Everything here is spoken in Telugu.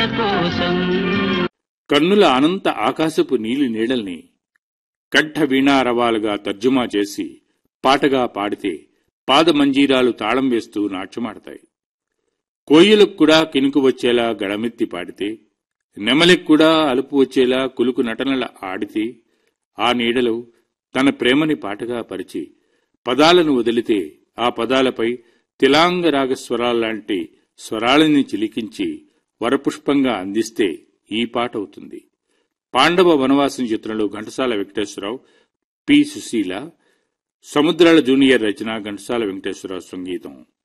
కోసం కన్నుల అనంత ఆకాశపు నీలి నీడల్ని కంఠ వీణారవాలుగా తర్జుమా చేసి పాటగా పాడితే పాదమంజీరాలు తాళం వేస్తూ నాట్యమాడతాయి కోయిలకు కూడా కినుకు వచ్చేలా గడమెత్తి పాడితే నెమలికి కూడా అలుపు వచ్చేలా కులుకు నటనల ఆడితే ఆ నీడలో తన ప్రేమని పాటగా పరిచి పదాలను వదిలితే ఆ పదాలపై తిలాంగ రాగ స్వరాల్లాంటి స్వరాలని చిలికించి వరపుష్పంగా అందిస్తే ఈ పాట అవుతుంది పాండవ వనవాసం చిత్రంలో ఘంటసాల వెంకటేశ్వరరావు పి సుశీల సముద్రాల జూనియర్ రచన ఘంటసాల వెంకటేశ్వరరావు సంగీతం